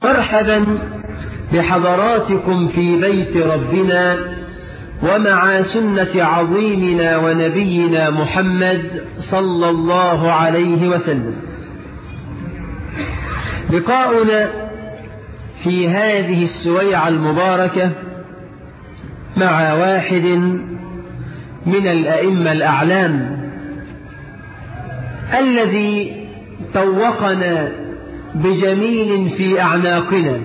مرحبا بحضراتكم في بيت ربنا ومع سنة عظيمنا ونبينا محمد صلى الله عليه وسلم لقاؤنا في هذه السويعة المباركة مع واحد من الأئمة الأعلام الذي طوقنا بجميل في أعناقنا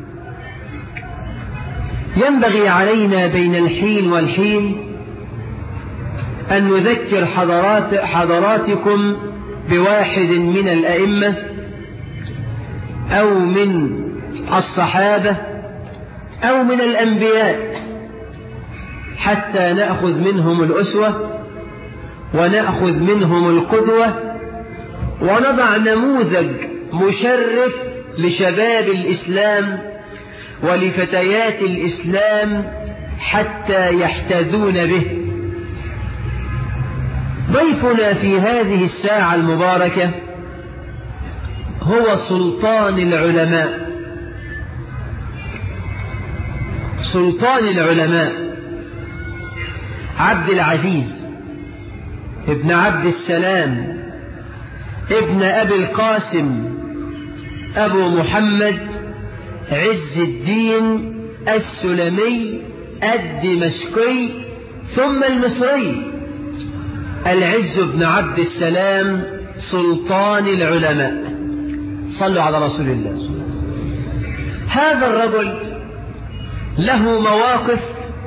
ينبغي علينا بين الحين والحين أن نذكر حضرات حضراتكم بواحد من الأئمة أو من الصحابة أو من الأنبياء حتى نأخذ منهم الأسوة ونأخذ منهم القدوة ونضع نموذج مشرف لشباب الإسلام ولفتيات الإسلام حتى يحتذون به ضيفنا في هذه الساعة المباركة هو سلطان العلماء سلطان العلماء عبد العزيز ابن عبد السلام ابن أبي القاسم أبو محمد عز الدين السلمي الدمشقي ثم المصري العز بن عبد السلام سلطان العلماء صلوا على رسول الله هذا الرجل له مواقف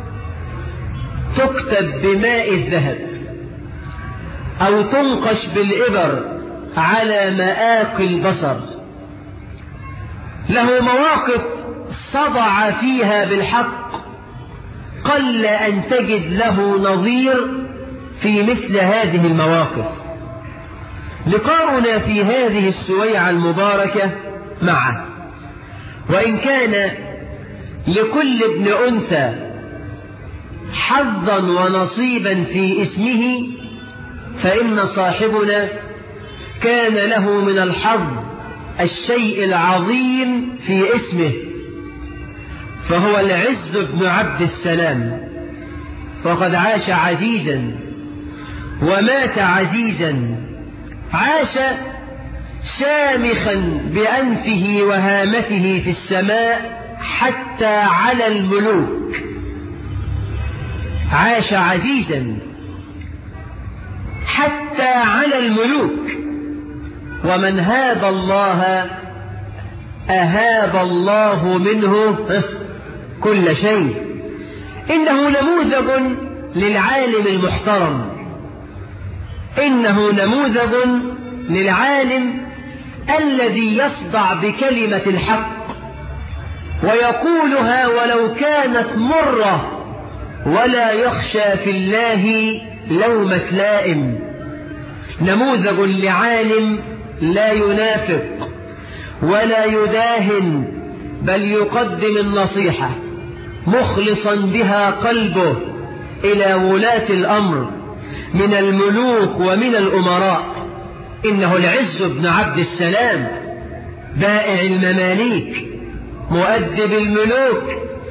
تكتب بماء الذهب أو تنقش بالإبر على مآقي البصر له مواقف صدع فيها بالحق قل أن تجد له نظير في مثل هذه المواقف لقاؤنا في هذه السويعة المباركة معه وإن كان لكل ابن أنثى حظا ونصيبا في اسمه فإن صاحبنا كان له من الحظ الشيء العظيم في اسمه فهو العز بن عبد السلام وقد عاش عزيزا ومات عزيزا عاش شامخا بأنفه وهامته في السماء حتى على الملوك عاش عزيزا حتى على الملوك ومن هاب الله أهاب الله منه كل شيء إنه نموذج للعالم المحترم إنه نموذج للعالم الذي يصدع بكلمة الحق ويقولها ولو كانت مرة ولا يخشى في الله لومة لائم نموذج لعالم لا ينافق ولا يداهن بل يقدم النصيحة مخلصا بها قلبه إلى ولاة الأمر من الملوك ومن الأمراء إنه العز بن عبد السلام بائع المماليك مؤدب الملوك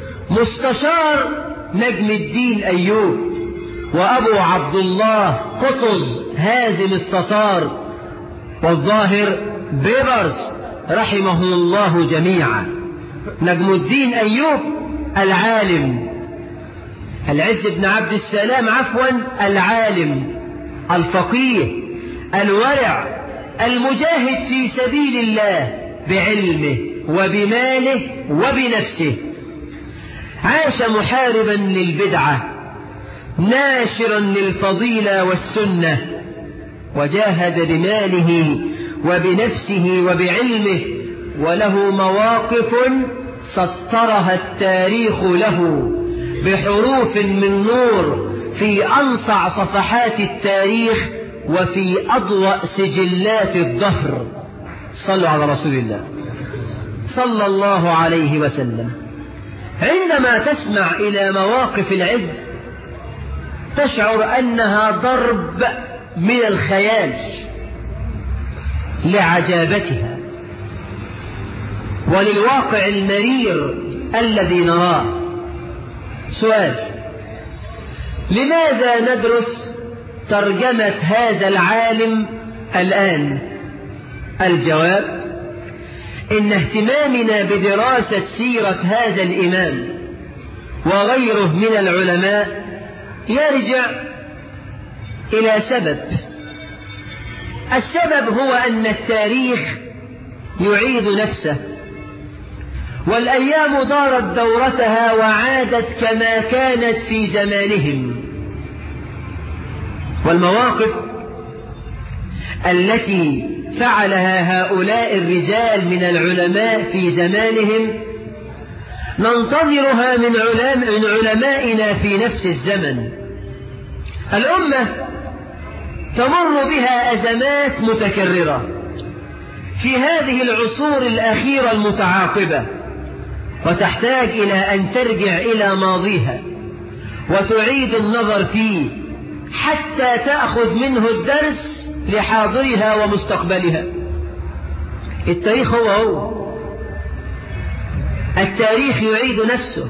مستشار نجم الدين أيوب وأبو عبد الله قطز هازم التتار والظاهر بيبرس رحمه الله جميعا نجم الدين أيوب العالم العز بن عبد السلام عفوا العالم الفقيه الورع المجاهد في سبيل الله بعلمه وبماله وبنفسه عاش محاربا للبدعة ناشرا للفضيلة والسنة وجاهد بماله وبنفسه وبعلمه وله مواقف سطرها التاريخ له بحروف من نور في أنصع صفحات التاريخ وفي أضوأ سجلات الدهر صلوا على رسول الله صلى الله عليه وسلم عندما تسمع إلى مواقف العز تشعر أنها ضرب من الخيال لعجابتها وللواقع المرير الذي نراه سؤال لماذا ندرس ترجمة هذا العالم الآن الجواب إن اهتمامنا بدراسة سيرة هذا الإمام وغيره من العلماء يرجع إلى سبب السبب هو أن التاريخ يعيد نفسه والأيام دارت دورتها وعادت كما كانت في زمانهم والمواقف التي فعلها هؤلاء الرجال من العلماء في زمانهم ننتظرها من, علم من علمائنا في نفس الزمن الأمة تمر بها أزمات متكررة في هذه العصور الأخيرة المتعاقبة وتحتاج إلى أن ترجع إلى ماضيها وتعيد النظر فيه حتى تأخذ منه الدرس لحاضرها ومستقبلها التاريخ هو هو التاريخ يعيد نفسه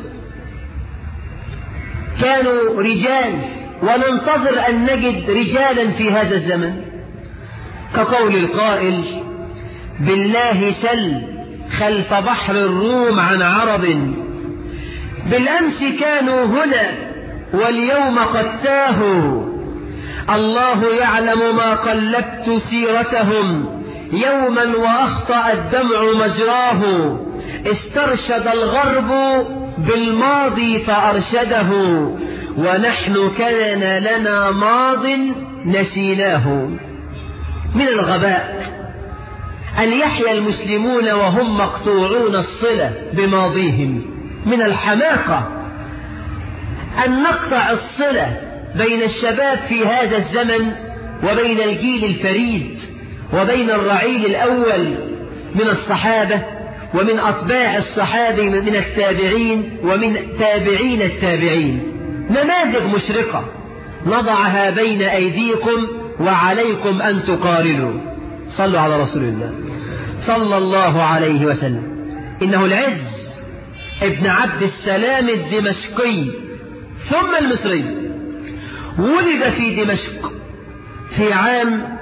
كانوا رجال وننتظر أن نجد رجالا في هذا الزمن كقول القائل بالله سل خلف بحر الروم عن عرب بالأمس كانوا هنا واليوم قد تاهوا الله يعلم ما قلبت سيرتهم يوما وأخطأ الدمع مجراه استرشد الغرب بالماضي فأرشده ونحن كان لنا ماض نسيناه من الغباء أن يحيا المسلمون وهم مقطوعون الصلة بماضيهم من الحماقة أن نقطع الصلة بين الشباب في هذا الزمن وبين الجيل الفريد وبين الرعيل الأول من الصحابة ومن أطباع الصحابة من التابعين ومن تابعين التابعين نماذج مشرقة نضعها بين أيديكم وعليكم أن تقارنوا صلوا على رسول الله صلى الله عليه وسلم إنه العز ابن عبد السلام الدمشقي ثم المصري ولد في دمشق في عام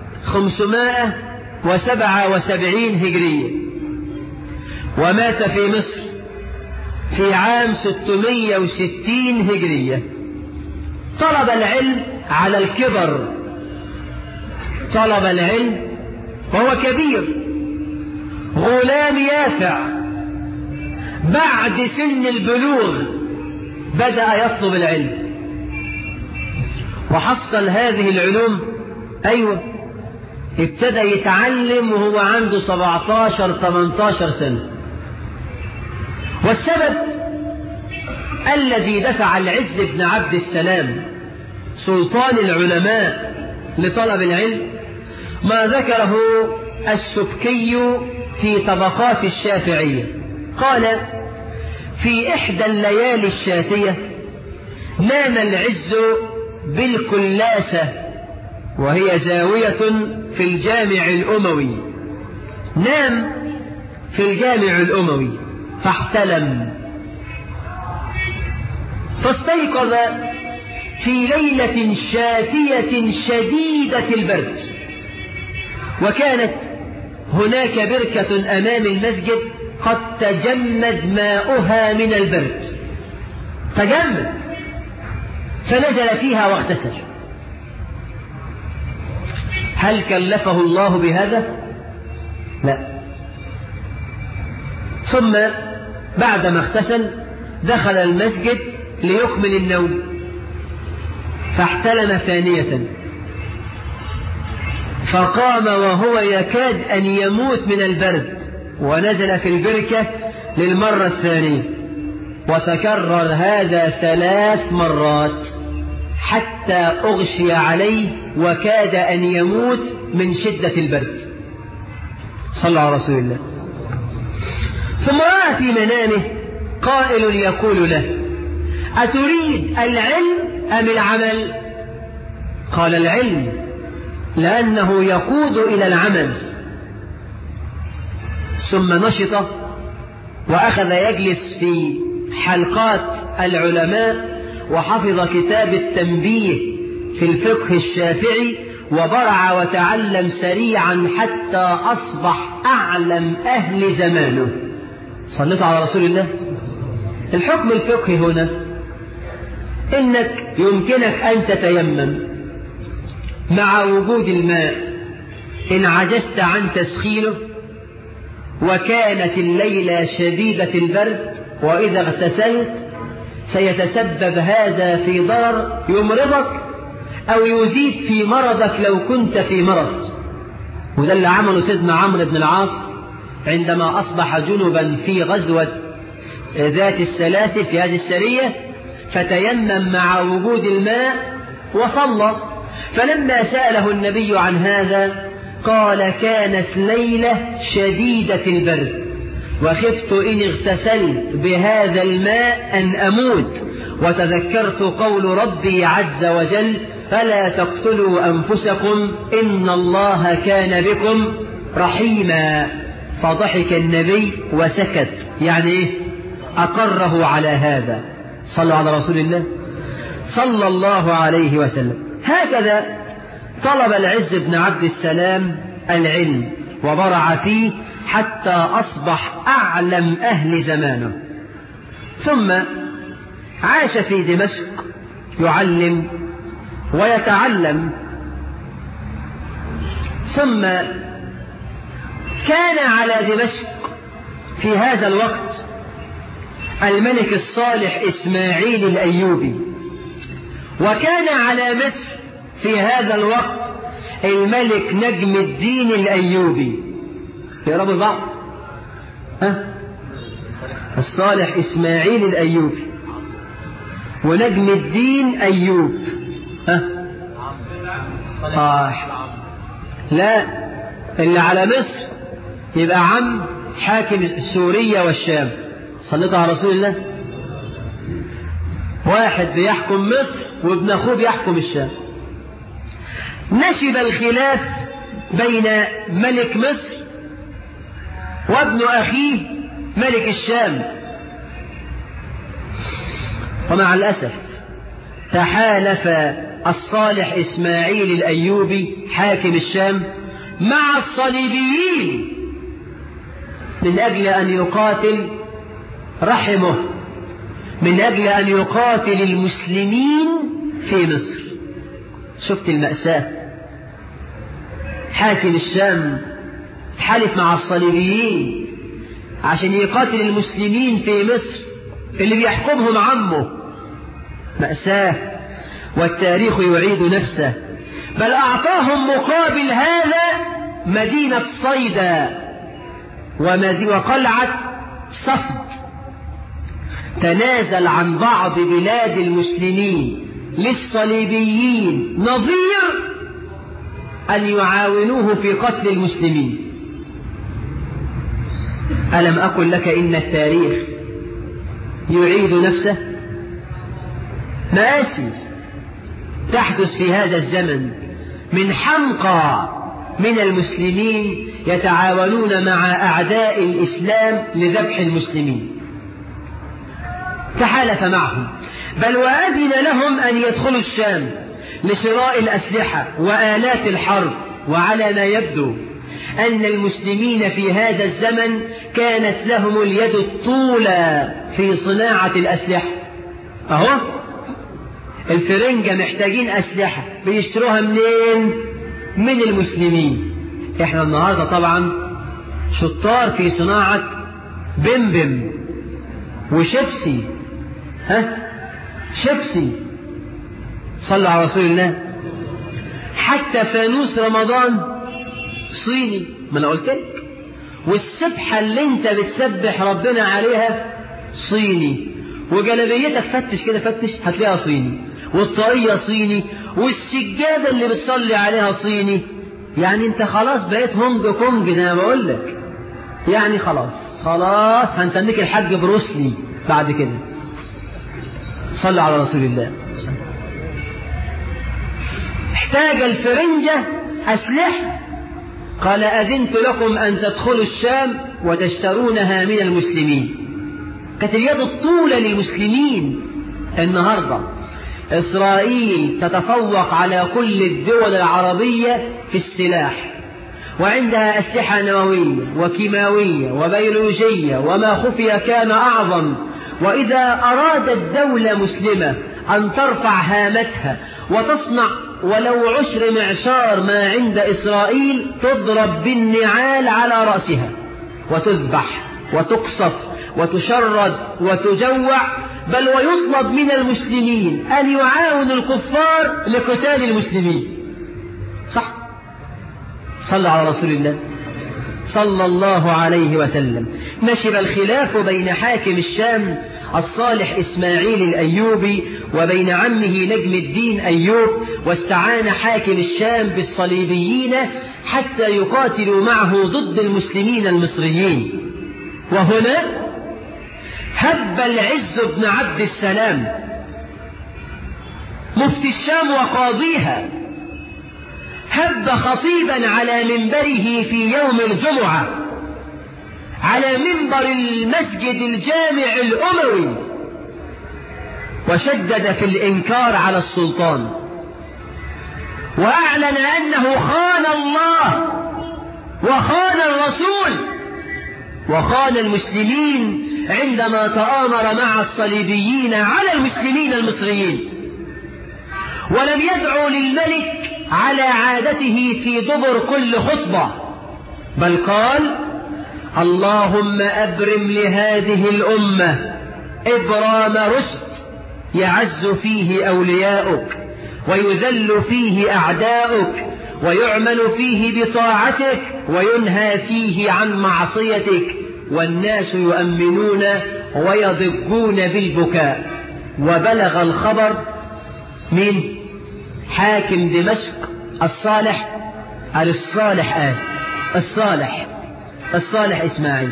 577 هجرية ومات في مصر في عام 660 هجرية طلب العلم على الكبر طلب العلم وهو كبير غلام يافع بعد سن البلوغ بدأ يطلب العلم وحصل هذه العلوم أيوة ابتدى يتعلم وهو عنده 17 18 سنة والسبب الذي دفع العز بن عبد السلام سلطان العلماء لطلب العلم ما ذكره السبكي في طبقات الشافعية قال في إحدى الليالي الشاتية نام العز بالكلاسة وهي زاوية في الجامع الأموي نام في الجامع الأموي فاحتلم فاستيقظ في ليلة شاتية شديدة البرد وكانت هناك بركة أمام المسجد قد تجمد ماؤها من البرد تجمد فنزل فيها واغتسل هل كلفه الله بهذا لا ثم بعدما اغتسل دخل المسجد ليكمل النوم فاحتلم ثانية فقام وهو يكاد أن يموت من البرد ونزل في البركة للمرة الثانية وتكرر هذا ثلاث مرات حتى أغشي عليه وكاد أن يموت من شدة البرد صلى على رسول الله ثم رأى في منامه قائل يقول له أتريد العلم أم العمل قال العلم لأنه يقود إلى العمل ثم نشط وأخذ يجلس في حلقات العلماء وحفظ كتاب التنبيه في الفقه الشافعي وبرع وتعلم سريعا حتى أصبح أعلم أهل زمانه صليت على رسول الله الحكم الفقهي هنا إنك يمكنك أن تتيمم مع وجود الماء إن عجزت عن تسخينه وكانت الليلة شديدة البرد وإذا اغتسلت سيتسبب هذا في ضرر يمرضك أو يزيد في مرضك لو كنت في مرض وده اللي عمله سيدنا عمرو بن العاص عندما أصبح جنبا في غزوة ذات السلاسل في هذه السرية فتيمم مع وجود الماء وصلى فلما سأله النبي عن هذا قال كانت ليلة شديدة البرد وخفت إن اغتسلت بهذا الماء أن أموت وتذكرت قول ربي عز وجل فلا تقتلوا أنفسكم إن الله كان بكم رحيما فضحك النبي وسكت يعني إيه أقره على هذا صلوا على رسول الله صلى الله عليه وسلم هكذا طلب العز بن عبد السلام العلم وبرع فيه حتى أصبح أعلم أهل زمانه ثم عاش في دمشق يعلم ويتعلم ثم كان على دمشق في هذا الوقت الملك الصالح إسماعيل الأيوبي وكان على مصر في هذا الوقت الملك نجم الدين الأيوبي يقربوا بعض ها الصالح إسماعيل الأيوبي ونجم الدين أيوب ها صح لا اللي على مصر يبقى عم حاكم سوريا والشام صليت على رسول الله واحد بيحكم مصر وابن اخوه بيحكم الشام نشب الخلاف بين ملك مصر وابن اخيه ملك الشام ومع الاسف تحالف الصالح اسماعيل الايوبي حاكم الشام مع الصليبيين من اجل ان يقاتل رحمه من أجل أن يقاتل المسلمين في مصر شفت المأساة حاكم الشام حلف مع الصليبيين عشان يقاتل المسلمين في مصر اللي بيحكمهم عمه مأساة والتاريخ يعيد نفسه بل أعطاهم مقابل هذا مدينة صيدا وقلعة صفد تنازل عن بعض بلاد المسلمين للصليبيين نظير أن يعاونوه في قتل المسلمين ألم أقل لك إن التاريخ يعيد نفسه مآسي تحدث في هذا الزمن من حمقى من المسلمين يتعاونون مع أعداء الإسلام لذبح المسلمين تحالف معهم بل وأذن لهم أن يدخلوا الشام لشراء الأسلحة وآلات الحرب وعلى ما يبدو أن المسلمين في هذا الزمن كانت لهم اليد الطولى في صناعة الأسلحة أهو الفرنجة محتاجين أسلحة بيشتروها منين؟ من المسلمين احنا النهاردة طبعا شطار في صناعة بمبم وشيبسي ها شيبسي صلوا على رسول الله حتى فانوس رمضان صيني ما انا قلت لك والسبحة اللي انت بتسبح ربنا عليها صيني وجلبيتك فتش كده فتش هتلاقيها صيني والطاقية صيني والسجادة اللي بتصلي عليها صيني يعني انت خلاص بقيت هونج كونج زي ما بقول لك يعني خلاص خلاص هنسميك الحاج بروسلي بعد كده صلى على رسول الله احتاج الفرنجة أسلحة قال أذنت لكم أن تدخلوا الشام وتشترونها من المسلمين كانت اليد الطولة للمسلمين النهاردة إسرائيل تتفوق على كل الدول العربية في السلاح وعندها أسلحة نووية وكيماوية وبيولوجية وما خفي كان أعظم وإذا أرادت دولة مسلمة أن ترفع هامتها وتصنع ولو عشر معشار ما عند إسرائيل تضرب بالنعال على رأسها وتذبح وتقصف وتشرد وتجوع بل ويطلب من المسلمين أن يعاون الكفار لقتال المسلمين صح صلى على رسول الله صلى الله عليه وسلم نشب الخلاف بين حاكم الشام الصالح إسماعيل الأيوبي وبين عمه نجم الدين أيوب واستعان حاكم الشام بالصليبيين حتى يقاتلوا معه ضد المسلمين المصريين وهنا هب العز بن عبد السلام مفتي الشام وقاضيها هب خطيبا على منبره في يوم الجمعة على منبر المسجد الجامع الأموي وشدد في الإنكار على السلطان وأعلن أنه خان الله وخان الرسول وخان المسلمين عندما تآمر مع الصليبيين على المسلمين المصريين ولم يدعو للملك على عادته في دبر كل خطبة بل قال اللهم أبرم لهذه الأمة إبرام رشد يعز فيه أولياؤك ويذل فيه أعداؤك ويعمل فيه بطاعتك وينهى فيه عن معصيتك والناس يؤمنون ويضجون بالبكاء وبلغ الخبر من حاكم دمشق الصالح قال الصالح آه الصالح الصالح إسماعيل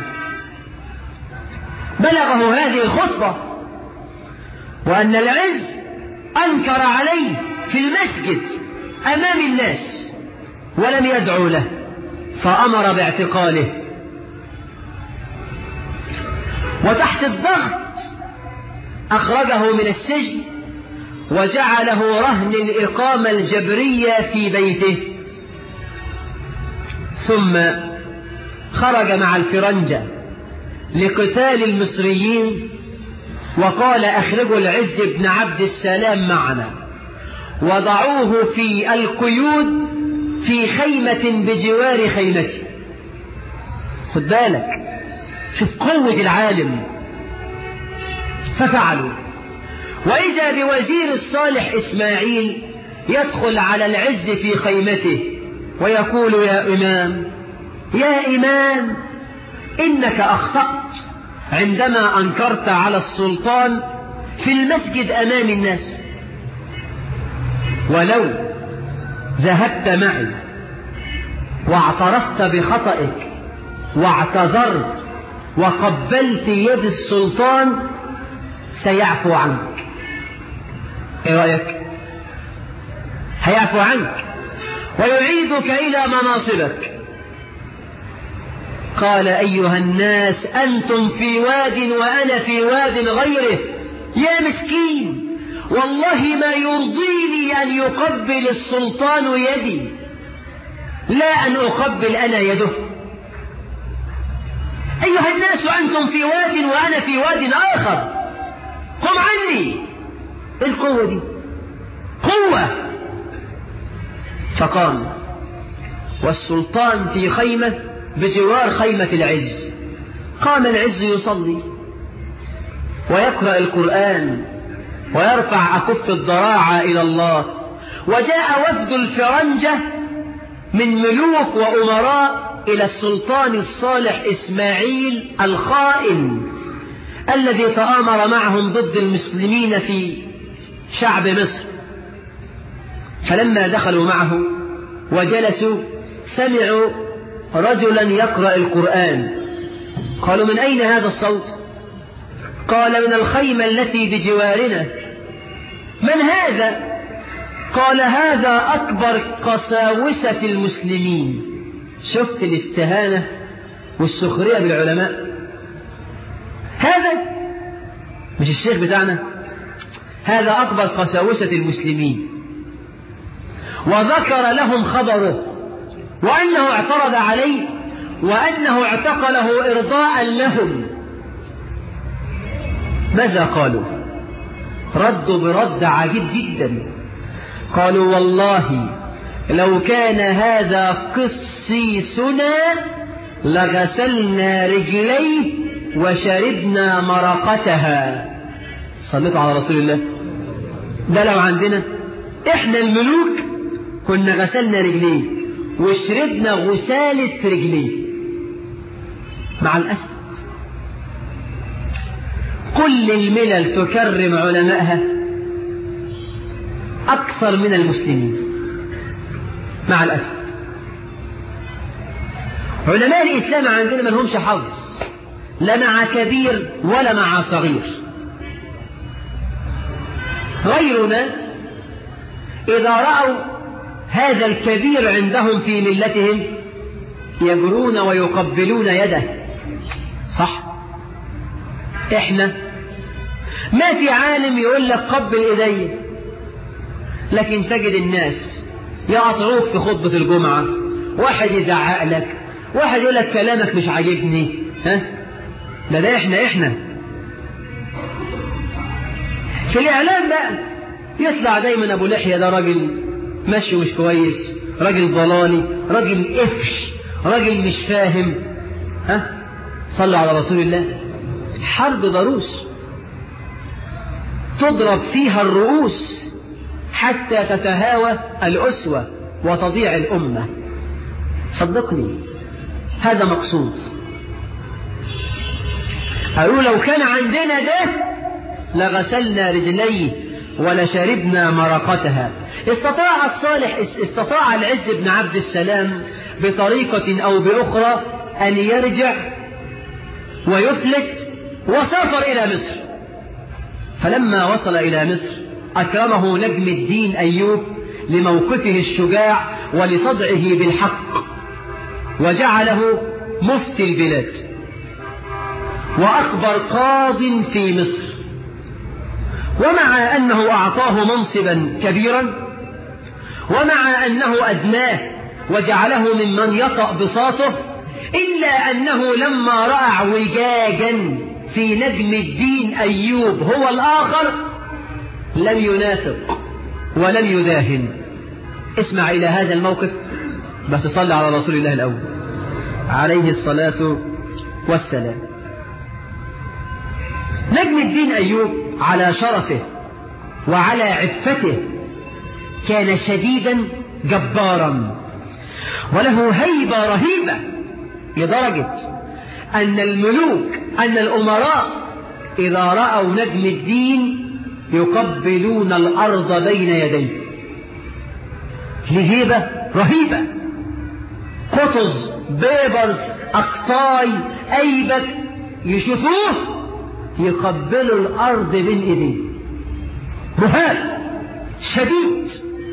بلغه هذه الخطبة وأن العز أنكر عليه في المسجد أمام الناس ولم يدعو له فأمر باعتقاله وتحت الضغط أخرجه من السجن وجعله رهن الإقامة الجبرية في بيته ثم خرج مع الفرنجة لقتال المصريين وقال أخرجوا العز بن عبد السلام معنا وضعوه في القيود في خيمة بجوار خيمته خد بالك شوف قوة العالم ففعلوا وإذا بوزير الصالح إسماعيل يدخل على العز في خيمته ويقول يا إمام يا إمام إنك أخطأت عندما أنكرت على السلطان في المسجد أمام الناس ولو ذهبت معي واعترفت بخطئك واعتذرت وقبلت يد السلطان سيعفو عنك ايه رأيك هيعفو عنك ويعيدك إلى مناصبك قال أيها الناس أنتم في واد وأنا في واد غيره يا مسكين والله ما يرضيني أن يقبل السلطان يدي لا أن أقبل أنا يده أيها الناس أنتم في واد وأنا في واد آخر قم عني القوة دي قوة فقام والسلطان في خيمة بجوار خيمة العز قام العز يصلي ويقرأ القرآن ويرفع أكف الضراعة إلى الله وجاء وفد الفرنجة من ملوك وأمراء إلى السلطان الصالح إسماعيل الخائن الذي تآمر معهم ضد المسلمين في شعب مصر فلما دخلوا معه وجلسوا سمعوا رجلا يقرأ القرآن قالوا من أين هذا الصوت قال من الخيمة التي بجوارنا من هذا قال هذا أكبر قساوسة المسلمين شفت الاستهانة والسخرية بالعلماء هذا مش الشيخ بتاعنا هذا أكبر قساوسة المسلمين وذكر لهم خبره وأنه اعترض عليه وأنه اعتقله إرضاء لهم ماذا قالوا ردوا برد عجيب جدا قالوا والله لو كان هذا قسيسنا لغسلنا رجليه وشربنا مرقتها صليتوا على رسول الله ده لو عندنا احنا الملوك كنا غسلنا رجليه وشربنا غسالة رجليه مع الأسف كل الملل تكرم علمائها أكثر من المسلمين مع الأسف علماء الإسلام عندنا ما لهمش حظ لا مع كبير ولا مع صغير غيرنا إذا رأوا هذا الكبير عندهم في ملتهم يجرون ويقبلون يده صح احنا ما في عالم يقول لك قبل ايدي لكن تجد الناس يقطعوك في خطبة الجمعة واحد يزعق لك واحد يقول لك كلامك مش عاجبني ها ده ده احنا احنا في الاعلام بقى يطلع دايما ابو لحية ده راجل ماشي مش كويس راجل ضلالي راجل قفش راجل مش فاهم ها صلوا على رسول الله حرب ضروس تضرب فيها الرؤوس حتى تتهاوى الأسوة وتضيع الأمة صدقني هذا مقصود قالوا لو كان عندنا ده لغسلنا رجليه ولشربنا مرقتها استطاع الصالح استطاع العز بن عبد السلام بطريقة أو بأخرى أن يرجع ويفلت وسافر إلى مصر فلما وصل إلى مصر أكرمه نجم الدين أيوب لموقفه الشجاع ولصدعه بالحق وجعله مفتي البلاد وأكبر قاض في مصر ومع أنه أعطاه منصبا كبيرا ومع أنه أدناه وجعله ممن يطأ بساطه إلا أنه لما رأى اعوجاجا في نجم الدين أيوب هو الآخر لم ينافق ولم يداهن اسمع إلى هذا الموقف بس صلى على رسول الله الأول عليه الصلاة والسلام نجم الدين أيوب على شرفه وعلى عفته كان شديدا جبارا وله هيبة رهيبة لدرجة أن الملوك أن الأمراء إذا رأوا نجم الدين يقبلون الأرض بين يديه لهيبة رهيبة قطز بيبرز أقطاي أيبك يشوفوه يقبلوا الأرض بين إيديه رهاب شديد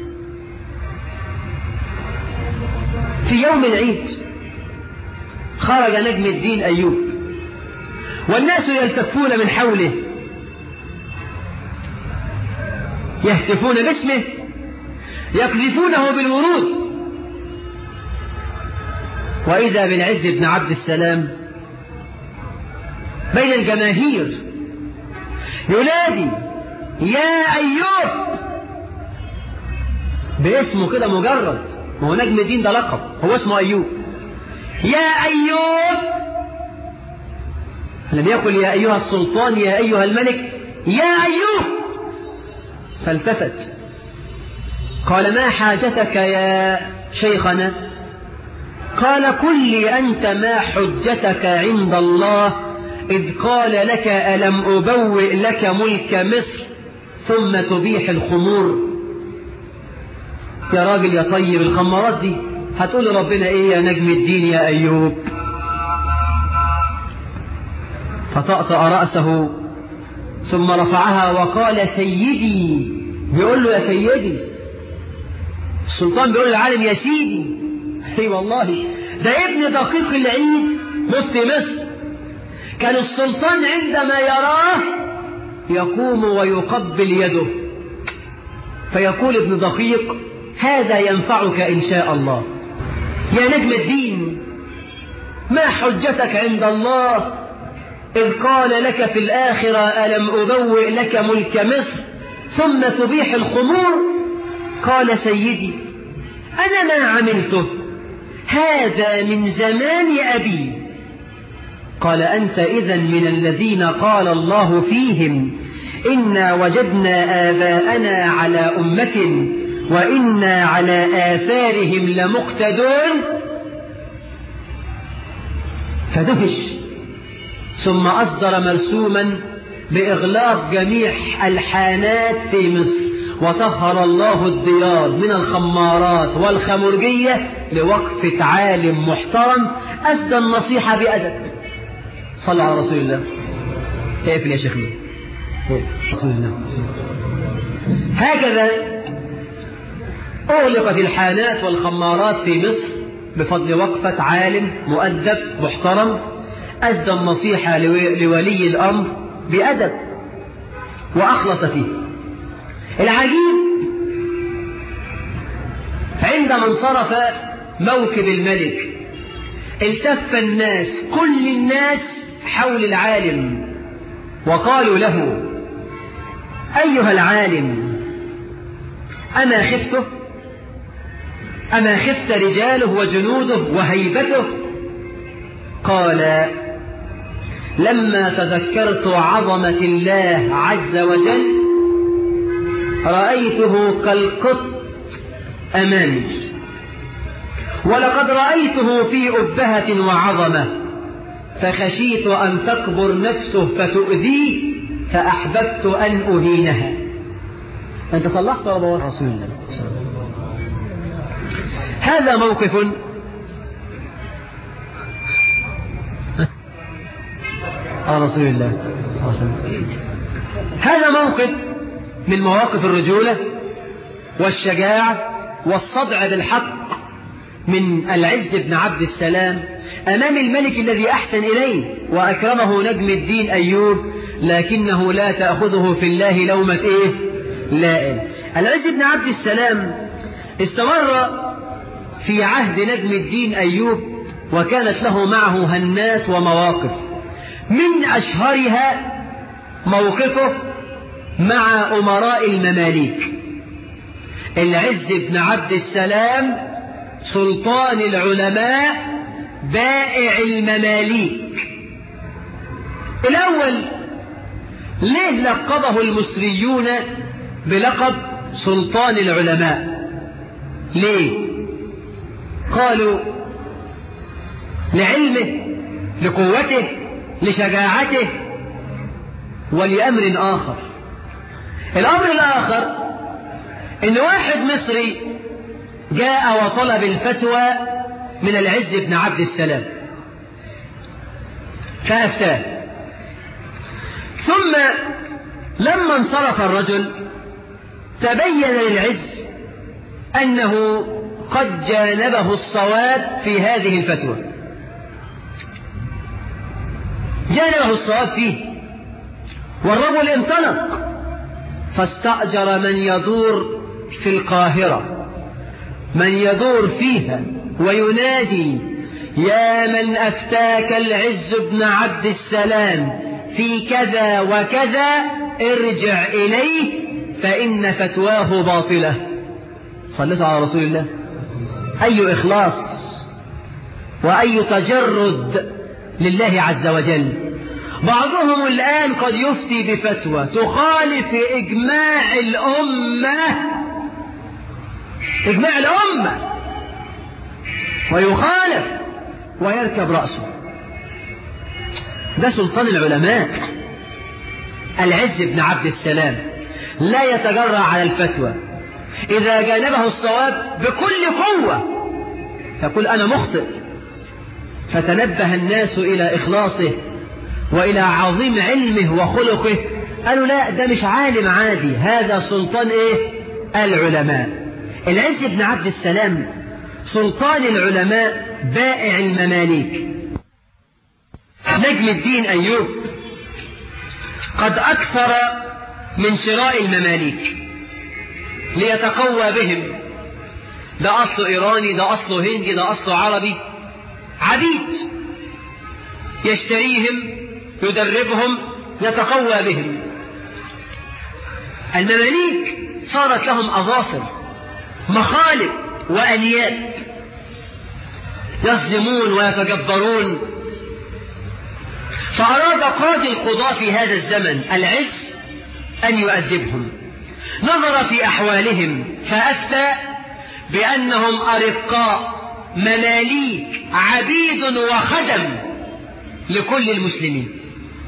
في يوم العيد خرج نجم الدين أيوب والناس يلتفون من حوله يهتفون باسمه يقذفونه بالورود وإذا بالعز بن عبد السلام بين الجماهير ينادي يا أيوب باسمه كده مجرد ما هو نجم الدين ده لقب هو اسمه أيوب يا أيوب لم يقل يا أيها السلطان يا أيها الملك يا أيوب فالتفت قال ما حاجتك يا شيخنا قال قل لي أنت ما حجتك عند الله إذ قال لك ألم أبوئ لك ملك مصر ثم تبيح الخمور يا راجل يا طيب الخمارات دي هتقول لربنا ايه يا نجم الدين يا ايوب فطأطأ رأسه ثم رفعها وقال سيدي بيقول له يا سيدي السلطان بيقول للعالم يا سيدي اي والله ده ابن دقيق العيد مفتي مصر كان السلطان عندما يراه يقوم ويقبل يده فيقول ابن دقيق هذا ينفعك إن شاء الله يا نجم الدين ما حجتك عند الله إذ قال لك في الآخرة ألم أبوئ لك ملك مصر ثم تبيح الخمور قال سيدي أنا ما عملته هذا من زمان أبي قال أنت إذا من الذين قال الله فيهم إنا وجدنا آباءنا على أمة وإنا على آثارهم لمقتدون فدهش ثم أصدر مرسوما بإغلاق جميع الحانات في مصر وطهر الله الديار من الخمارات والخمرجية لوقفة عالم محترم أسدى النصيحة بأدب صلى على رسول الله اقفل يا شيخنا رسول الله هكذا أغلقت الحانات والخمارات في مصر بفضل وقفة عالم مؤدب محترم أسدى النصيحة لولي الأمر بأدب وأخلص فيه العجيب عندما انصرف موكب الملك التف الناس كل الناس حول العالم وقالوا له أيها العالم أما خفته أما خفت رجاله وجنوده وهيبته قال لما تذكرت عظمة الله عز وجل رأيته كالقط أمامي ولقد رأيته في أبهة وعظمة فخشيت أن تكبر نفسه فتؤذيه فأحببت أن أهينها أنت صلحت ولا رسول الله هذا موقف على رسول الله صلى الله عليه وسلم هذا موقف من مواقف الرجولة والشجاعة والصدع بالحق من العز بن عبد السلام أمام الملك الذي أحسن إليه وأكرمه نجم الدين أيوب لكنه لا تأخذه في الله لومة إيه لائم العز بن عبد السلام استمر في عهد نجم الدين أيوب وكانت له معه هنات ومواقف من أشهرها موقفه مع أمراء المماليك العز بن عبد السلام سلطان العلماء بائع المماليك الأول ليه لقبه المصريون بلقب سلطان العلماء ليه قالوا لعلمه لقوته لشجاعته ولأمر آخر الأمر الآخر إن واحد مصري جاء وطلب الفتوى من العز بن عبد السلام فأفتاه ثم لما انصرف الرجل تبين للعز أنه قد جانبه الصواب في هذه الفتوى جانبه الصواب فيه والرجل انطلق فاستأجر من يدور في القاهرة من يدور فيها وينادي يا من أفتاك العز بن عبد السلام في كذا وكذا ارجع إليه فإن فتواه باطلة صليت على رسول الله أي إخلاص وأي تجرد لله عز وجل بعضهم الآن قد يفتي بفتوى تخالف إجماع الأمة إجماع الأمة ويخالف ويركب رأسه ده سلطان العلماء العز بن عبد السلام لا يتجرع على الفتوى إذا جانبه الصواب بكل قوة يقول أنا مخطئ فتنبه الناس إلى إخلاصه وإلى عظيم علمه وخلقه قالوا لا ده مش عالم عادي هذا سلطان إيه العلماء العز بن عبد السلام سلطان العلماء بائع المماليك نجم الدين أيوب قد أكثر من شراء المماليك ليتقوى بهم ده أصله إيراني ده أصله هندي ده أصله عربي عبيد يشتريهم يدربهم يتقوى بهم المماليك صارت لهم أظافر مخالب وأنياب يظلمون ويتجبرون فأراد قاضي القضاة في هذا الزمن العز أن يؤدبهم نظر في أحوالهم فأفتى بأنهم أرقاء مماليك عبيد وخدم لكل المسلمين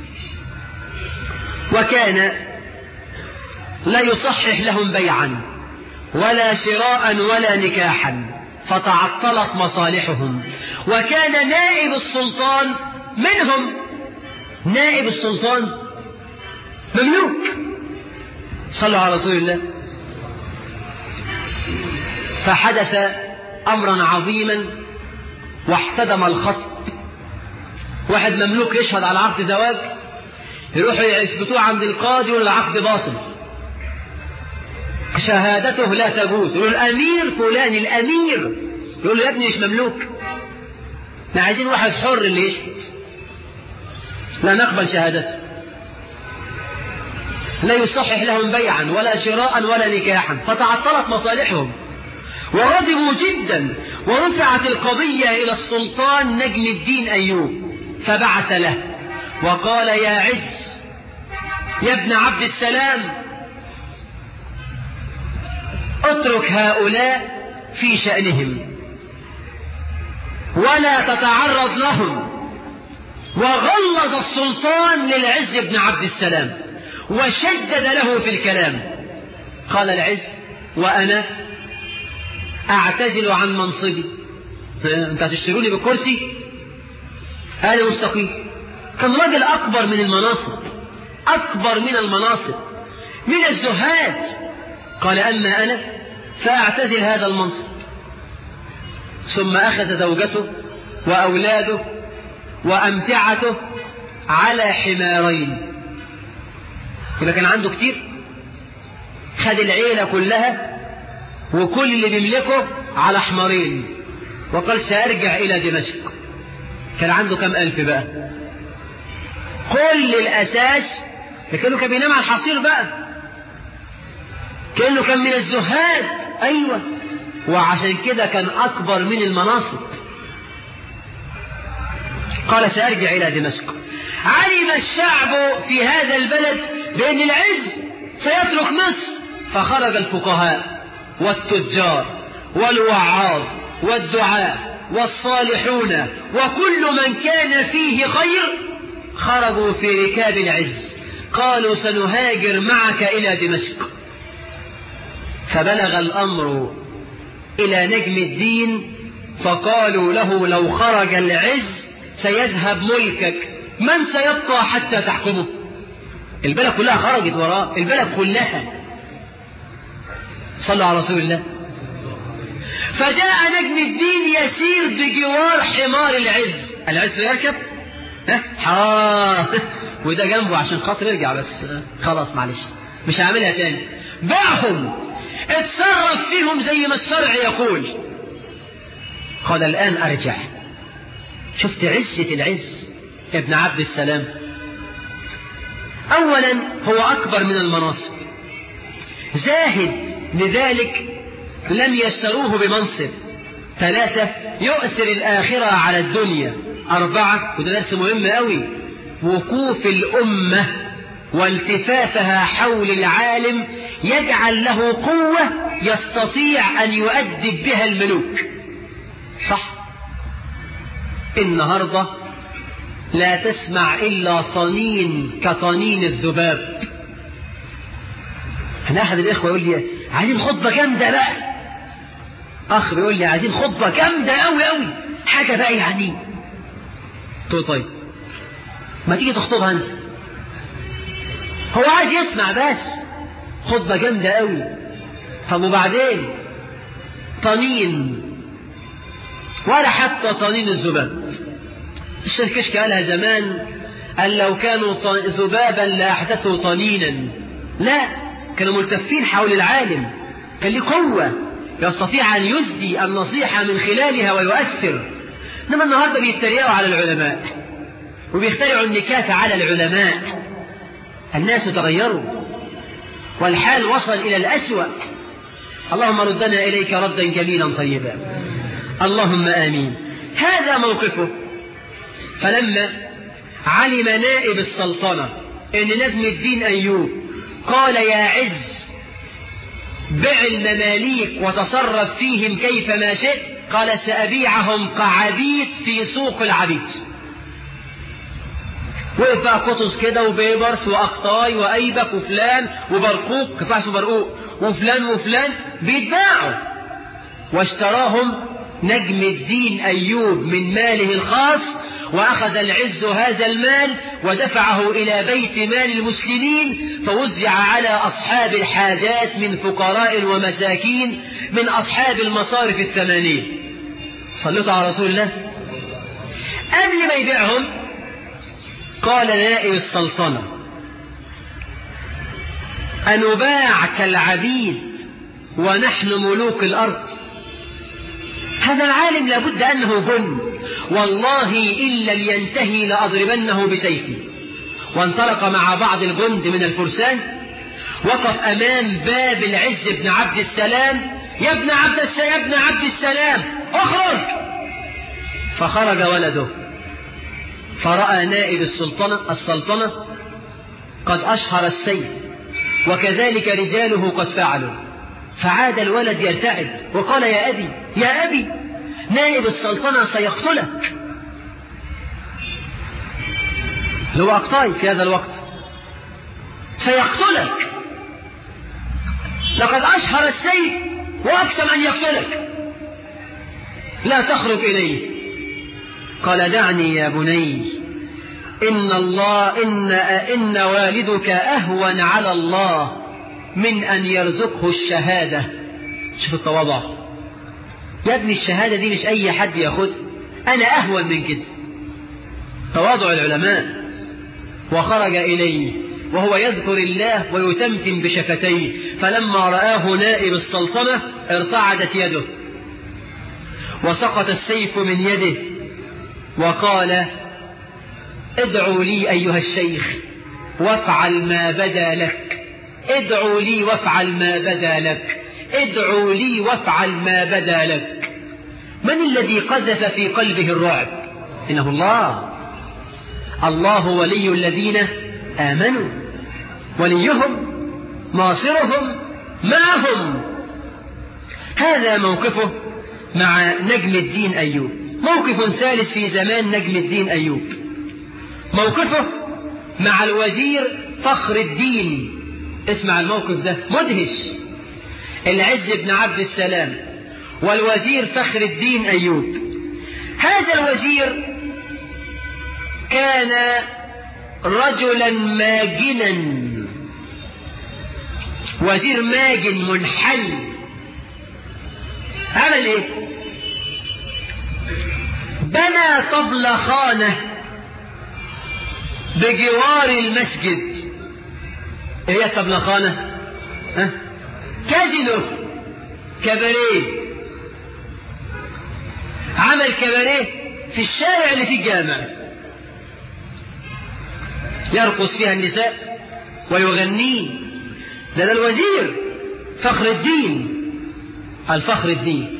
وكان لا يصحح لهم بيعا ولا شراء ولا نكاحا فتعطلت مصالحهم وكان نائب السلطان منهم نائب السلطان مملوك صلوا على رسول الله فحدث أمرا عظيما واحتدم الخط واحد مملوك يشهد على عقد زواج يروحوا يثبتوه عند القاضي يقول العقد باطل شهادته لا تجوز يقول الأمير فلان الأمير يقول له يا ابني مش مملوك احنا عايزين واحد حر اللي يشهد لا نقبل شهادته لا يصحح لهم بيعا ولا شراء ولا نكاحا فتعطلت مصالحهم وغضبوا جدا ورفعت القضية إلى السلطان نجم الدين أيوب فبعث له وقال يا عز يا ابن عبد السلام اترك هؤلاء في شأنهم ولا تتعرض لهم وغلظ السلطان للعز بن عبد السلام وشدد له في الكلام قال العز وأنا أعتزل عن منصبي أنت هتشتروني بالكرسي أنا مستقيم كان راجل أكبر من المناصب أكبر من المناصب من الزهاد قال أما أنا فأعتزل هذا المنصب ثم أخذ زوجته وأولاده وأمتعته على حمارين يبقى كان عنده كتير خد العيلة كلها وكل اللي بيملكه على حمارين وقال سأرجع إلى دمشق كان عنده كم ألف بقى كل الأساس لكنه كان بينام على الحصير بقى كأنه كان من الزهاد أيوة وعشان كده كان أكبر من المناصب قال سأرجع إلى دمشق علم الشعب في هذا البلد بأن العز سيترك مصر فخرج الفقهاء والتجار والوعاظ والدعاء والصالحون وكل من كان فيه خير خرجوا في ركاب العز قالوا سنهاجر معك إلى دمشق فبلغ الأمر إلى نجم الدين فقالوا له لو خرج العز سيذهب ملكك من سيبقى حتى تحكمه البلد كلها خرجت وراه البلد كلها صلوا على رسول الله فجاء نجم الدين يسير بجوار حمار العز العز يركب ها حرام وده جنبه عشان خاطر يرجع بس خلاص معلش مش هعملها تاني باعهم اتصرف فيهم زي ما الشرع يقول قال الآن أرجع شفت عزة العز ابن عبد السلام أولا هو أكبر من المناصب زاهد لذلك لم يشتروه بمنصب ثلاثة يؤثر الآخرة على الدنيا أربعة وده درس مهم قوي وقوف الأمة والتفافها حول العالم يجعل له قوة يستطيع أن يؤدب بها الملوك صح النهاردة لا تسمع إلا طنين كطنين الذباب أنا أحد الإخوة يقول لي عايزين خطبة جامدة بقى أخ بيقول لي عايزين خطبة جامدة أوي أوي حاجة بقى يعني قلت له طيب ما تيجي تخطبها أنت هو عايز يسمع بس خطبة جامدة أوي طب وبعدين طنين ولا حتى طنين الذباب الشيخ كشك قالها زمان قال لو كانوا ذبابا لأحدثوا طنينا لا كانوا ملتفين حول العالم كان له قوة يستطيع أن يسدي النصيحة من خلالها ويؤثر إنما النهاردة بيتريقوا على العلماء وبيخترعوا النكات على العلماء الناس تغيروا والحال وصل إلى الأسوأ اللهم ردنا إليك ردا جميلا طيبا اللهم آمين هذا موقفه فلما علم نائب السلطنة ان نجم الدين أيوب قال يا عز بع المماليك وتصرف فيهم كيفما شئت قال سأبيعهم كعبيد في سوق العبيد وقف بقى قطز كده وبيبرس وأقطاي وأيبك وفلان وبرقوق كفاش برقوق وفلان وفلان بيتباعوا واشتراهم نجم الدين أيوب من ماله الخاص وأخذ العز هذا المال ودفعه إلى بيت مال المسلمين فوزع على أصحاب الحاجات من فقراء ومساكين من أصحاب المصارف الثمانية صلوا على رسول الله قبل ما يبيعهم قال نائب السلطنة أنباع كالعبيد ونحن ملوك الأرض هذا العالم لابد أنه جن والله إن لم ينتهي لأضربنه بسيفي وانطلق مع بعض الجند من الفرسان وقف أمام باب العز بن عبد السلام يا ابن عبد السلام يا ابن عبد السلام اخرج فخرج ولده فرأى نائب السلطنة السلطنة قد أشهر السيف وكذلك رجاله قد فعلوا فعاد الولد يرتعد وقال يا أبي يا أبي نائب السلطنة سيقتلك هو أقطاي في هذا الوقت سيقتلك لقد أشهر السيف وأقسم أن يقتلك لا تخرج إليه قال دعني يا بني إن الله إن, إن والدك أهون على الله من أن يرزقه الشهادة شوف التواضع يا ابني الشهادة دي مش أي حد ياخدها أنا أهون من كده تواضع العلماء وخرج إليه وهو يذكر الله ويتمتم بشفتيه فلما رآه نائب السلطنة ارتعدت يده وسقط السيف من يده وقال ادعوا لي أيها الشيخ وافعل ما بدا لك ادعوا لي وافعل ما بدا لك ادعوا لي وافعل ما بدا لك من الذي قذف في قلبه الرعب إنه الله الله ولي الذين آمنوا وليهم ناصرهم معهم هذا موقفه مع نجم الدين أيوب موقف ثالث في زمان نجم الدين أيوب موقفه مع الوزير فخر الدين اسمع الموقف ده مدهش العز بن عبد السلام والوزير فخر الدين أيوب هذا الوزير كان رجلا ماجنا وزير ماجن منحل عمل ايه بنى طبلخانة بجوار المسجد ايه هي الطبلخانة ها كازينو كباريه عمل كباريه في الشارع اللي فيه الجامع يرقص فيها النساء ويغنين ده ده الوزير فخر الدين الفخر الدين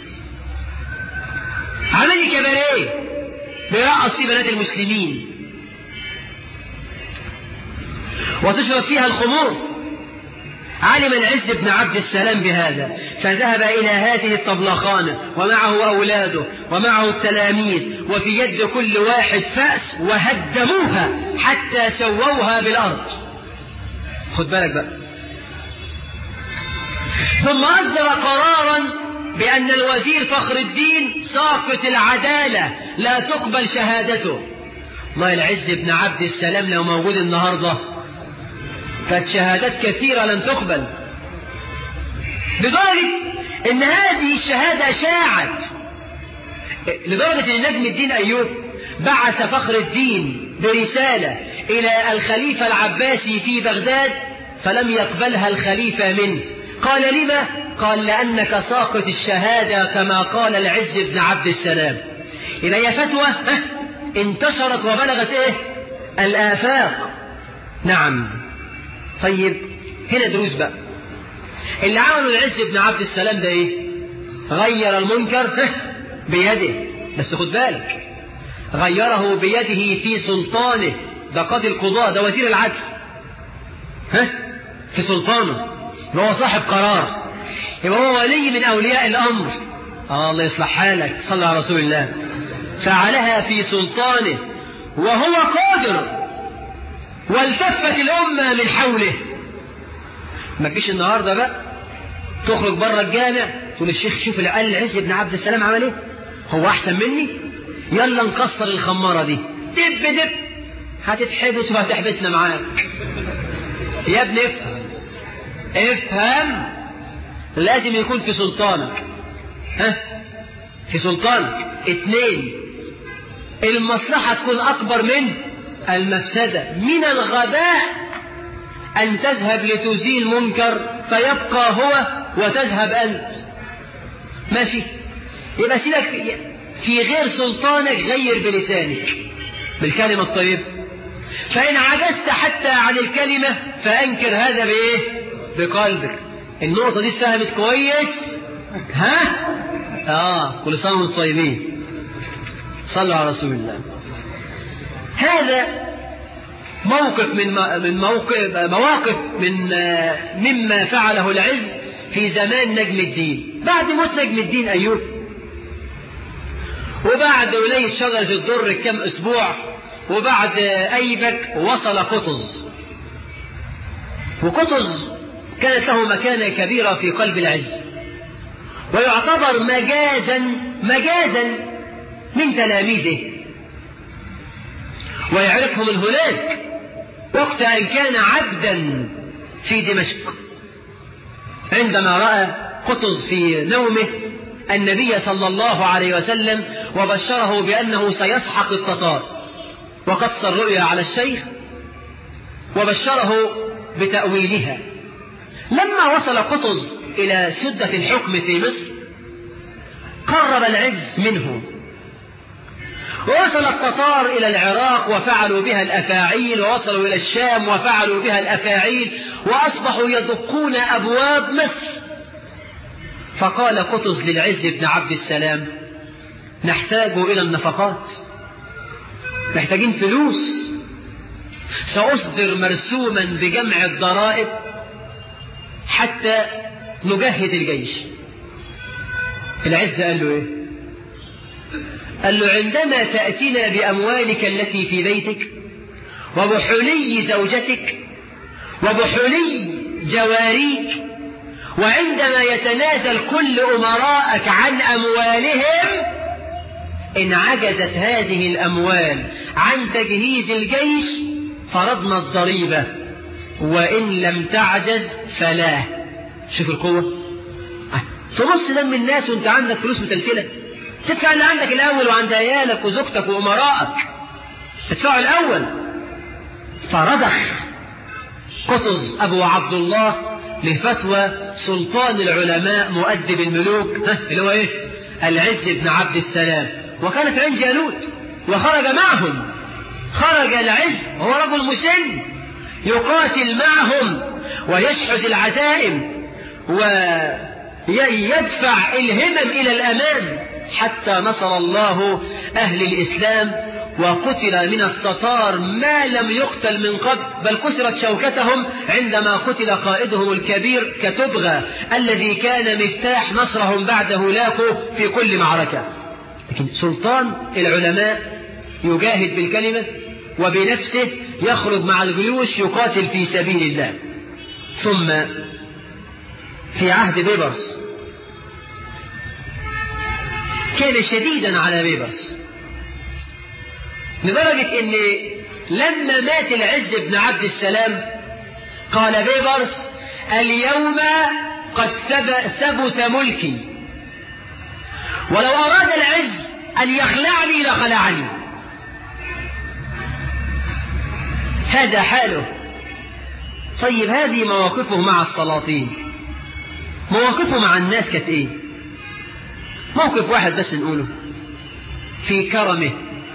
عمل كباريه بيرقص فيه بنات المسلمين وتشرب فيها الخمور علم العز بن عبد السلام بهذا فذهب إلى هذه الطبلخانة ومعه أولاده ومعه التلاميذ وفي يد كل واحد فأس وهدموها حتى سووها بالأرض خد بالك بقى ثم أصدر قرارا بأن الوزير فخر الدين ساقط العدالة لا تقبل شهادته الله العز بن عبد السلام لو موجود النهارده كانت شهادات كثيرة لن تقبل لدرجة ان هذه الشهادة شاعت لدرجة ان نجم الدين ايوب بعث فخر الدين برسالة إلى الخليفة العباسي في بغداد فلم يقبلها الخليفة منه قال لما؟ قال لأنك ساقط الشهادة كما قال العز بن عبد السلام إذا هي فتوى انتشرت وبلغت إيه؟ الآفاق نعم طيب هنا دروس بقى اللي عمله العز بن عبد السلام ده إيه؟ غير المنكر بيده بس خد بالك غيره بيده في سلطانه ده قاضي القضاء ده وزير العدل ها في سلطانه يبقى هو صاحب قرار يبقى هو ولي من أولياء الأمر آه الله يصلح حالك صلى على رسول الله فعلها في سلطانه وهو قادر والتفت الأمة من حوله ما تجيش النهاردة بقى تخرج بره الجامع تقول الشيخ شوف قال العز بن عبد السلام عمل ايه هو أحسن مني يلا نكسر الخمارة دي دب دب هتتحبس وهتحبسنا معاك يا ابني افهم افهم لازم يكون في سلطانك ها في سلطانك اتنين المصلحة تكون أكبر من المفسدة من الغباء أن تذهب لتزيل منكر فيبقى هو وتذهب أنت ماشي يبقى سيبك في غير سلطانك غير بلسانك بالكلمة الطيبة فإن عجزت حتى عن الكلمة فأنكر هذا بإيه بقلبك النقطة دي اتفهمت كويس ها آه كل سنة وانتم طيبين صلوا على رسول الله هذا موقف من من موقف مواقف من مما فعله العز في زمان نجم الدين بعد موت نجم الدين أيوب وبعد ولاية شجرة الدر كم أسبوع وبعد أيبك وصل قطز وقطز كانت له مكانة كبيرة في قلب العز ويعتبر مجازا مجازا من تلاميذه ويعرفه من هناك وقت أن كان عبدا في دمشق عندما رأى قطز في نومه النبي صلى الله عليه وسلم وبشره بأنه سيسحق التتار وقص الرؤيا على الشيخ وبشره بتأويلها لما وصل قطز إلى سدة الحكم في مصر قرب العز منه ووصل التتار إلى العراق وفعلوا بها الأفاعيل ووصلوا إلى الشام وفعلوا بها الأفاعيل وأصبحوا يدقون أبواب مصر فقال قطز للعز بن عبد السلام نحتاج إلى النفقات محتاجين فلوس سأصدر مرسوما بجمع الضرائب حتى نجهز الجيش العز قال له ايه قال له عندما تأتينا بأموالك التي في بيتك وبحلي زوجتك وبحلي جواريك وعندما يتنازل كل أمراءك عن أموالهم إن عجزت هذه الأموال عن تجهيز الجيش فرضنا الضريبة وإن لم تعجز فلا شوف القوة في نص دم الناس وانت عندك فلوس متلتلة تدفع اللي عندك الأول وعند عيالك وزوجتك وأمرائك تدفعه الأول فرضخ قطز أبو عبد الله لفتوى سلطان العلماء مؤدب الملوك ها اللي هو ايه العز بن عبد السلام وكانت عين جالوت وخرج معهم خرج العز هو رجل مسن يقاتل معهم ويشحذ العزائم ويدفع الهمم إلى الأمام حتى نصر الله أهل الإسلام وقتل من التتار ما لم يقتل من قبل بل كسرت شوكتهم عندما قتل قائدهم الكبير كتبغى الذي كان مفتاح نصرهم بعد هلاكه في كل معركة لكن سلطان العلماء يجاهد بالكلمة وبنفسه يخرج مع الجيوش يقاتل في سبيل الله ثم في عهد بيبرس كان شديدا على بيبرس لدرجة ان لما مات العز بن عبد السلام قال بيبرس اليوم قد ثبت ملكي ولو أراد العز أن يخلعني لخلعني هذا حاله طيب هذه مواقفه مع السلاطين مواقفه مع الناس كانت ايه موقف واحد بس نقوله في كرمه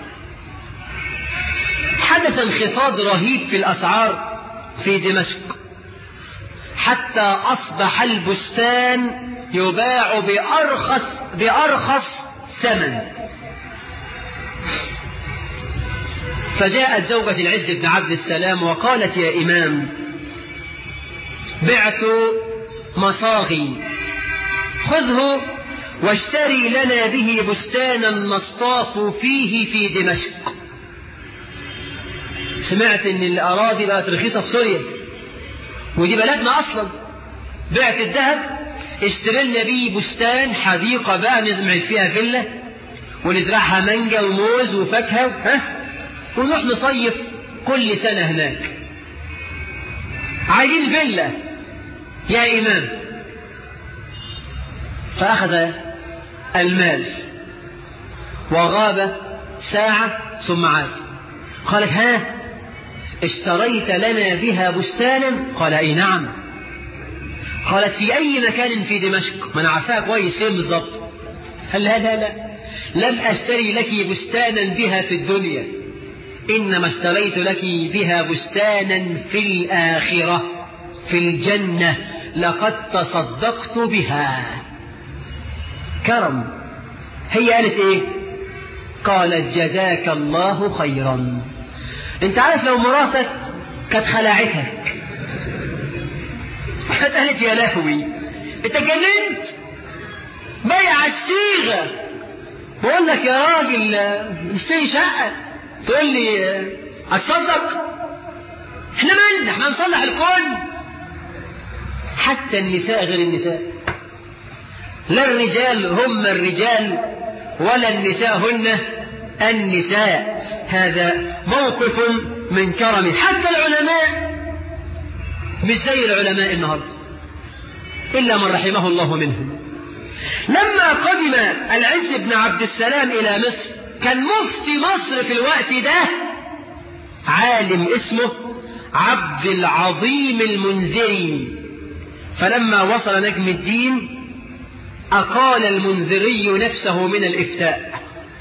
حدث انخفاض رهيب في الأسعار في دمشق حتى أصبح البستان يباع بأرخص, بأرخص ثمن فجاءت زوجة العز بن عبد السلام وقالت يا إمام بعت مصاغي خذه واشتري لنا به بستانا نصطاف فيه في دمشق سمعت ان الاراضي بقت رخيصه في سوريا ودي بلدنا اصلا بعت الذهب اشتري لنا بيه بستان حديقه بقى نزرع فيها فيلا ونزرعها مانجا وموز وفاكهه ها ونروح نصيف كل سنه هناك عايزين فيلا يا امام فاخذ المال وغاب ساعه ثم عاد قالت ها اشتريت لنا بها بستانا قال اي نعم قالت في اي مكان في دمشق ما انا عارفاها كويس فين بالظبط قال لا لا لا لم اشتري لك بستانا بها في الدنيا انما اشتريت لك بها بستانا في الاخره في الجنه لقد تصدقت بها كرم هي قالت ايه قالت جزاك الله خيرا انت عارف لو مراتك كانت خلاعتك كانت قالت يا لهوي انت جننت بيع الصيغه بقول لك يا راجل نشتري شقه تقول لي اتصدق احنا مالنا احنا نصلح الكون حتى النساء غير النساء لا الرجال هم الرجال ولا النساء هن النساء هذا موقف من كرم حتى العلماء مش زي العلماء النهارده إلا من رحمه الله منهم لما قدم العز بن عبد السلام إلى مصر كان مفتي مصر في الوقت ده عالم اسمه عبد العظيم المنذري فلما وصل نجم الدين أقال المنذري نفسه من الإفتاء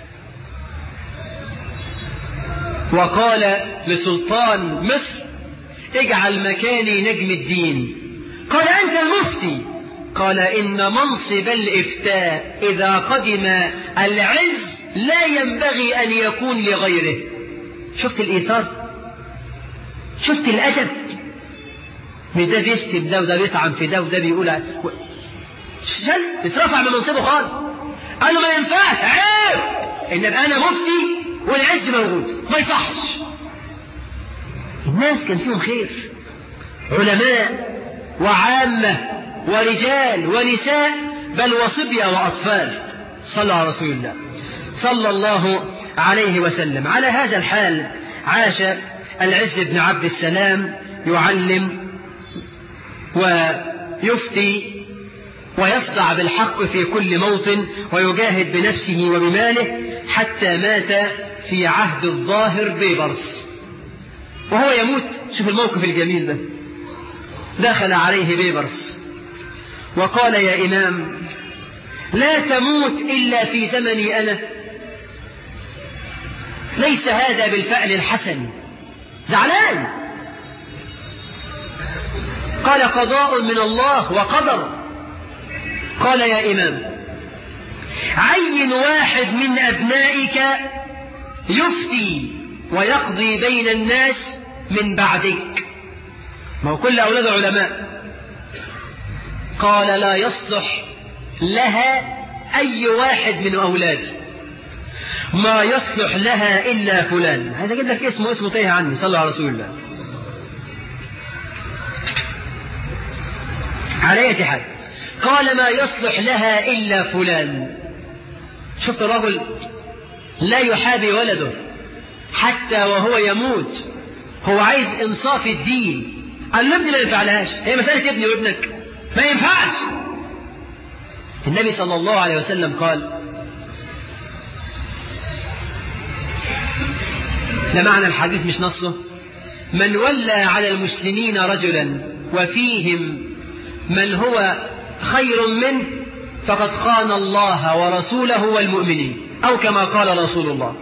وقال لسلطان مصر اجعل مكاني نجم الدين قال أنت المفتي قال إن منصب الإفتاء إذا قدم العز لا ينبغي أن يكون لغيره شفت الإيثار شفت الأدب مش ده بيشتم ده وده بيطعن في ده وده بيقول شل اترفع من منصبه خالص قال له ما ينفعش عيب ان ابقى انا مفتي والعز موجود ما يصحش الناس كان فيهم خير علماء وعامة ورجال ونساء بل وصبية وأطفال صلى على رسول الله صلى الله عليه وسلم على هذا الحال عاش العز بن عبد السلام يعلم ويفتي ويصدع بالحق في كل موطن ويجاهد بنفسه وبماله حتى مات في عهد الظاهر بيبرس وهو يموت شوف الموقف الجميل ده دخل عليه بيبرس وقال يا إمام لا تموت إلا في زمني أنا ليس هذا بالفعل الحسن زعلان قال قضاء من الله وقدر قال يا إمام عين واحد من أبنائك يفتي ويقضي بين الناس من بعدك ما هو كل أولاد علماء قال لا يصلح لها أي واحد من أولادي ما يصلح لها إلا فلان عايز أجيب لك اسمه اسمه تايه عني صلى على رسول الله على أي حال قال ما يصلح لها إلا فلان شفت الرجل لا يحابي ولده حتى وهو يموت هو عايز إنصاف الدين قال له ابني ما ينفعلهاش هي مسألة ابني وابنك ما ينفعش النبي صلى الله عليه وسلم قال ده معنى الحديث مش نصه من ولى على المسلمين رجلا وفيهم من هو خير منه فقد خان الله ورسوله والمؤمنين أو كما قال رسول الله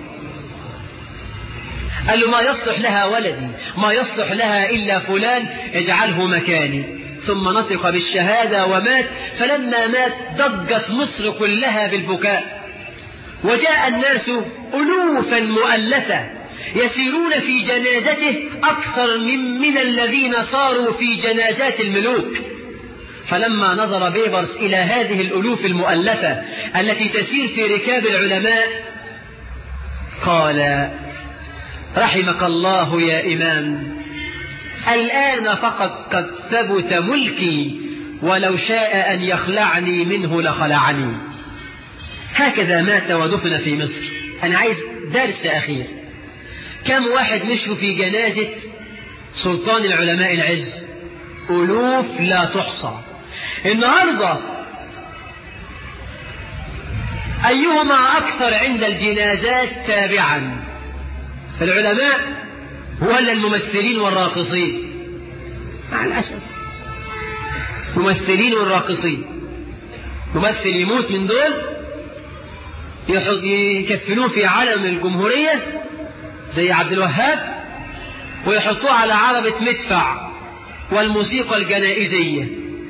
قال له ما يصلح لها ولدي ما يصلح لها إلا فلان اجعله مكاني ثم نطق بالشهادة ومات فلما مات ضجت مصر كلها بالبكاء وجاء الناس ألوفا مؤلفة يسيرون في جنازته أكثر من, من الذين صاروا في جنازات الملوك فلما نظر بيبرس إلى هذه الألوف المؤلفة التي تسير في ركاب العلماء قال رحمك الله يا إمام الآن فقط قد ثبت ملكي ولو شاء أن يخلعني منه لخلعني هكذا مات ودفن في مصر أنا عايز درس أخير كم واحد مشوا في جنازة سلطان العلماء العز ألوف لا تحصى النهاردة أيهما أكثر عند الجنازات تابعا العلماء ولا الممثلين والراقصين مع الأسف ممثلين والراقصين ممثل يموت من دول يكفنوه في علم الجمهورية زي عبد الوهاب ويحطوه على عربة مدفع والموسيقى الجنائزية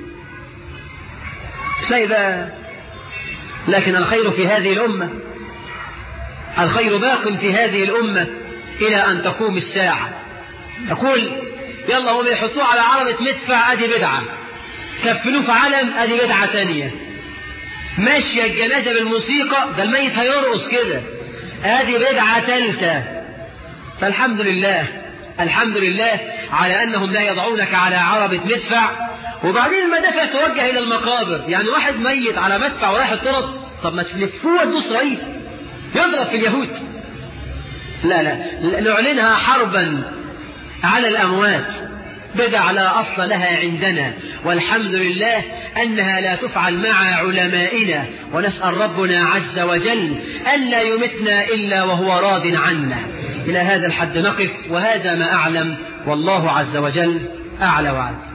تلاقي بقى لكن الخير في هذه الأمة الخير باق في هذه الأمة إلى أن تقوم الساعة يقول يلا هم يحطوه على عربة مدفع أدي بدعة كفنوه في علم أدي بدعة ثانية ماشية الجنازة بالموسيقى ده الميت هيرقص كده ادي بدعة ثالثة فالحمد لله الحمد لله على أنهم لا يضعونك على عربة مدفع وبعدين المدافع توجه إلى المقابر يعني واحد ميت على مدفع ورايح الطرد طب ما تلفوه ودوا إسرائيل يضرب في اليهود لا لا نعلنها حربا على الأموات بدع لا أصل لها عندنا والحمد لله أنها لا تفعل مع علمائنا ونسأل ربنا عز وجل أن لا يمتنا إلا وهو راض عنا إلى هذا الحد نقف وهذا ما أعلم والله عز وجل أعلى وأعلم